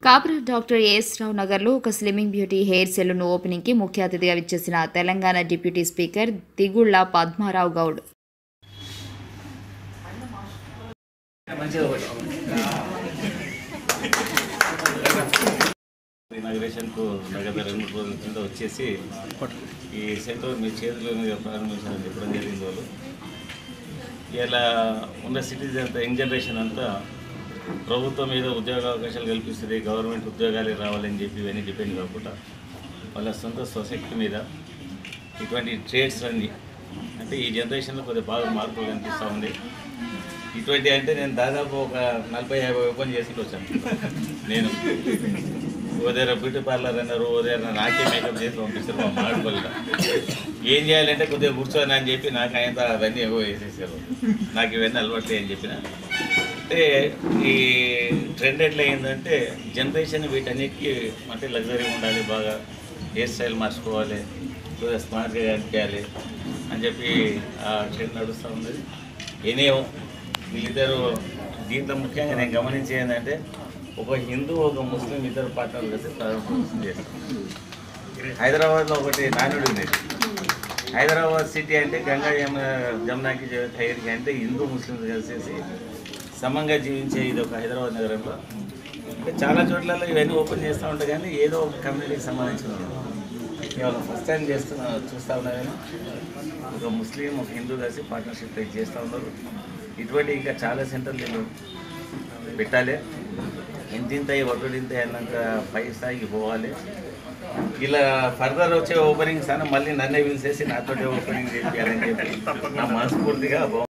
కాపురా doctor as Rao నగర్లో ఒక slimming beauty hair salon ఓపెనింగ్కి ముఖ్య అతిథిగా విచ్చేసిన తెలంగాణ డిప్యూటీ స్పీకర్ దిగుళ్ల పద్మారావు గౌడ్ ఇనాగ్రేషన్కు గత రెండు మూడు రోజుల కింద వచ్చేసి ఈ సెంటర్ మీ చేతుల మీద ప్రారంభించాలని చెప్పడం జరిగింది వాళ్ళు ఇలా ఉన్న సిటిజన్ అంతా యంగ్ జనరేషన్ అంతా ప్రభుత్వం మీద ఉద్యోగ అవకాశాలు కల్పిస్తుంది గవర్నమెంట్ ఉద్యోగాలు రావాలని చెప్పి ఇవన్నీ డిపెండ్ కాకుండా వాళ్ళ సొంత సొసైటీ మీద ఇటువంటి ట్రేడ్స్ అన్నీ అంటే ఈ జనరేషన్లో కొద్దిగా బాగా మార్పులు కనిపిస్తూ ఉంది ఇటువంటి అంటే నేను దాదాపు ఒక నలభై యాభై ఓపెన్ చేసి వచ్చాను నేను ఓదేర బ్యూటీ పార్లర్ అన్నారు ఓదేర నాకే మేకప్ చేసి పంపిస్తారు మా మాడుకోలేదు ఏం చేయాలంటే కొద్దిగా కూర్చొని అని చెప్పి నాకు ఆయన అవన్నీ ఏవో వేసేసారు నాకు ఇవన్నీ అలవాట్లే అని చెప్పిన అంటే ఈ ట్రెండ్ ఎట్లా అయిందంటే జనరేషన్ వీటన్నిటికీ అంటే లగ్జరీ ఉండాలి బాగా హెయిర్ స్టైల్ మార్చుకోవాలి కొద్దిగా స్మార్ట్గా కనిపించాలి అని చెప్పి ఆ ట్రెండ్ నడుస్తూ ఉంది ఎనీయో వీళ్ళిద్దరు దీంట్లో ముఖ్యంగా నేను గమనించేది ఏంటంటే ఒక హిందూ ఒక ముస్లిం ఇద్దరు పార్ట్నర్లు కలిసి ప్రారంభం చేస్తాం హైదరాబాద్లో ఒకటి నానుడు ఉండేది హైదరాబాద్ సిటీ అంటే గంగా యమున జమునాకి హైర్కి అంటే హిందూ ముస్లింస్ కలిసేసి సమంగా జీవించే ఇది ఒక హైదరాబాద్ నగరంలో అంటే చాలా చోట్లలో ఇవన్నీ ఓపెన్ చేస్తూ ఉంటాయి కానీ ఏదో ఒక కమ్యూనిటీకి సంబంధించిన కేవలం ఫస్ట్ టైం చేస్తున్నా చూస్తూ ఉన్నా కానీ ఒక ముస్లిం ఒక హిందూ కలిసి పార్ట్నర్షిప్ చేస్తూ ఉన్నారు ఇటువంటి ఇంకా చాలా సెంటర్లు వీళ్ళు పెట్టాలి ఇంతింత ఒకటింత అన్నాక పై స్థాయికి పోవాలి ఇలా ఫర్దర్ వచ్చే ఓపెనింగ్స్ అని మళ్ళీ నన్నే పిలిచేసి నాతోటే ఓపెనింగ్ చేయాలని చెప్పి నా మనస్ఫూర్తిగా